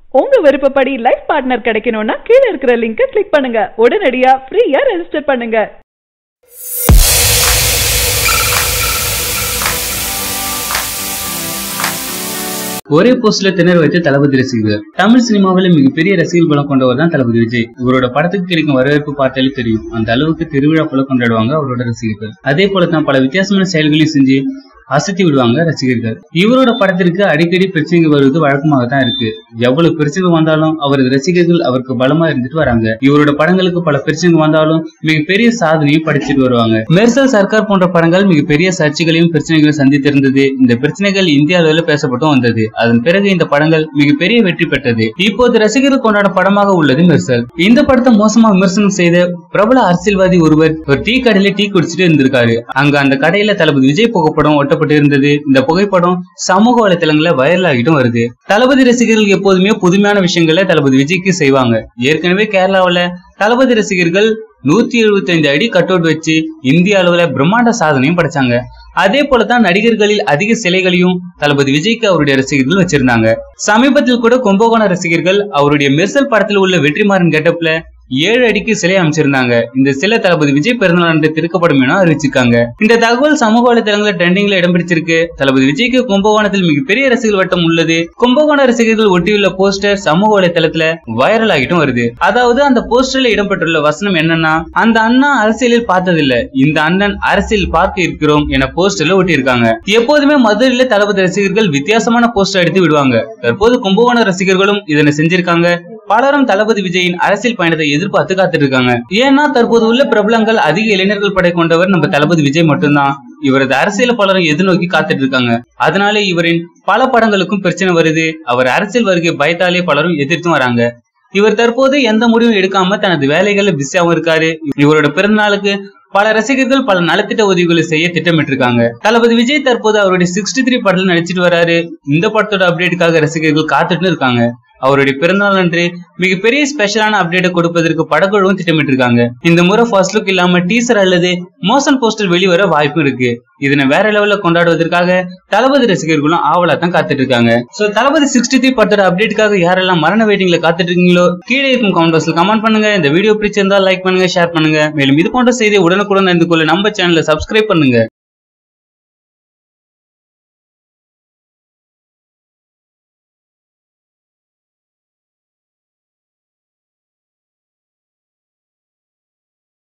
உங்க விருப்பப்படி life partner கிடைக்கணும்னா கீழ இருக்கிற லிங்கை கிளிக் பண்ணுங்க உடனடியா ஃப்ரீயா ரெஜிஸ்டர் பண்ணுங்க ஒரே போஸ்ட்ல திணற வைத்து தளபதி ரசிகர்கள் தமிழ் சினிமாவில் மிகப்பெரிய ரசிகர் பலம் கொண்டவர் தான் தளபதி விஜய் இவரோட படத்துக்கு கிடைக்கும் வரவேற்பு பார்த்தாலே தெரியும் அந்த அளவுக்கு திருவிழா போல கொண்டாடுவாங்க அவரோட ரசிகர்கள் அதே போல தான் பல வித்தியாசமான செயல்களையும் செஞ்சு அசத்தி விடுவாங்க ரசிகர்கள் இவரோட படத்திற்கு அடிக்கடி பிரச்சனைகள் வருவது வழக்கமாக தான் இருக்கு எவ்வளவு பிரச்சனைகள் வந்தாலும் அவரது ரசிகர்கள் அவருக்கு பலமா இருந்துட்டு வராங்க இவரோட படங்களுக்கு பல பிரச்சனைகள் வந்தாலும் மிகப்பெரிய சாதனையும் படைச்சிட்டு வருவாங்க மெர்சல் சர்க்கார் போன்ற படங்கள் மிகப்பெரிய சர்ச்சைகளையும் பிரச்சனைகளையும் சந்தித்திருந்தது இந்த பிரச்சனைகள் இந்திய அளவில் பேசப்பட்டும் வந்தது அதன் பிறகு இந்த படங்கள் மிகப்பெரிய வெற்றி பெற்றது இப்போது ரசிகர்கள் கொண்டாட படமாக உள்ளது மெர்சல் இந்த படத்தை மோசமா விமர்சனம் செய்த பிரபல அரசியல்வாதி ஒருவர் ஒரு டீ கடையில டீ குடிச்சிட்டு இருந்திருக்காரு அங்க அந்த கடையில தளபதி விஜய் புகைப்படம் ஒட்டப்பட்டு இருந்தது இந்த புகைப்படம் சமூக வலைத்தளங்கள்ல வைரல் ஆகிட்டும் வருது தளபதி ரசிகர்கள் எப்போதுமே புதுமையான விஷயங்களை தளபதி விஜய்க்கு செய்வாங்க ஏற்கனவே கேரளாவுல தளபதி ரசிகர்கள் நூத்தி எழுபத்தி ஐந்து அடி கட் அவுட் வச்சு இந்திய அளவுல பிரம்மாண்ட சாதனையும் படைச்சாங்க அதே போலதான் நடிகர்களில் அதிக சிலைகளையும் தளபதி விஜய்க்கு அவருடைய ரசிகர்கள் வச்சிருந்தாங்க சமீபத்தில் கூட கும்பகோண ரசிகர்கள் அவருடைய மெர்சல் படத்தில் உள்ள வெற்றிமாறன் கெட்டப்ல ஏழு அடிக்கு சிலை அமைச்சிருந்தாங்க இந்த சிலை தளபதி விஜய் பிறந்தநாள் அன்று திருக்கப்படும் என அறிவிச்சிருக்காங்க இந்த தகவல் சமூக வலைதளங்களில் ட்ரெண்டிங்ல இடம் பிடிச்சிருக்கு தளபதி விஜய்க்கு கும்பகோணத்தில் மிகப்பெரிய ரசிகர் வட்டம் உள்ளது கும்பகோண ரசிகர்கள் ஒட்டியுள்ள போஸ்டர் சமூக வலைதளத்துல வைரல் ஆகிட்டும் வருது அதாவது அந்த போஸ்டர்ல இடம்பெற்றுள்ள வசனம் என்னன்னா அந்த அண்ணா அரசியலில் பார்த்ததில்ல இந்த அண்ணன் அரசியல் பார்க்க இருக்கிறோம் என போஸ்டர்ல ஒட்டியிருக்காங்க எப்போதுமே மதுரையில தளபதி ரசிகர்கள் வித்தியாசமான போஸ்டர் எடுத்து விடுவாங்க தற்போது கும்பகோண ரசிகர்களும் இதனை செஞ்சிருக்காங்க பலரும் தளபதி விஜயின் அரசியல் பயணத்தை எதிர்பார்த்து காத்துட்டு இருக்காங்க ஏன்னா தற்போது உள்ள பிரபலங்கள் அதிக இளைஞர்கள் படை கொண்டவர் நம்ம தளபதி விஜய் மட்டும்தான் இவரது அரசியல் பலரும் எதிர்நோக்கி காத்துட்டு இருக்காங்க அதனாலே இவரின் பல படங்களுக்கும் பிரச்சனை வருது அவர் அரசியல் வருகை பயத்தாலே பலரும் எதிர்த்தும் வராங்க இவர் தற்போது எந்த முடிவும் எடுக்காம தனது வேலைகள்ல பிஸியாவும் இருக்காரு இவரோட பிறந்த நாளுக்கு பல ரசிகர்கள் பல நலத்திட்ட உதவிகளை செய்ய திட்டமிட்டிருக்காங்க தளபதி விஜய் தற்போது அவருடைய சிக்ஸ்டி த்ரீ படத்தில் நடிச்சிட்டு வராரு இந்த படத்தோட அப்டேட்டுக்காக ரசிகர்கள் காத்துட்டு இருக்காங்க அவருடைய பிறந்தநாள் அன்று மிகப்பெரிய ஸ்பெஷலான அப்டேட்டை கொடுப்பதற்கு படக்குழுவும் திட்டமிட்டிருக்காங்க இந்த முறை ஃபர்ஸ்ட் லுக் இல்லாம டீசர் அல்லது மோஷன் போஸ்டர் வெளிவர வாய்ப்பு இருக்கு இதனை வேற லெவல்ல கொண்டாடுவதற்காக தளபதி ரசிகர்களும் ஆவலா தான் காத்துட்டு இருக்காங்க சோ தளபதி சிக்ஸ்டி த்ரீ படத்தோட அப்டேட்டுக்காக யாரெல்லாம் மரண வெயிட்டிங்ல காத்துட்டு இருக்கீங்களோ கீழே இருக்கும் கமெண்ட் பாக்ஸ்ல கமெண்ட் பண்ணுங்க இந்த வீடியோ பிடிச்சிருந்தா லைக் பண்ணுங்க ஷேர் பண்ணுங்க மேலும் இது போன்ற செய்தியை உடனுக்குடன் அறிந்து கொள்ள நம்ம சேனலை சப்ஸ்கிரைப் பண்ணுங்க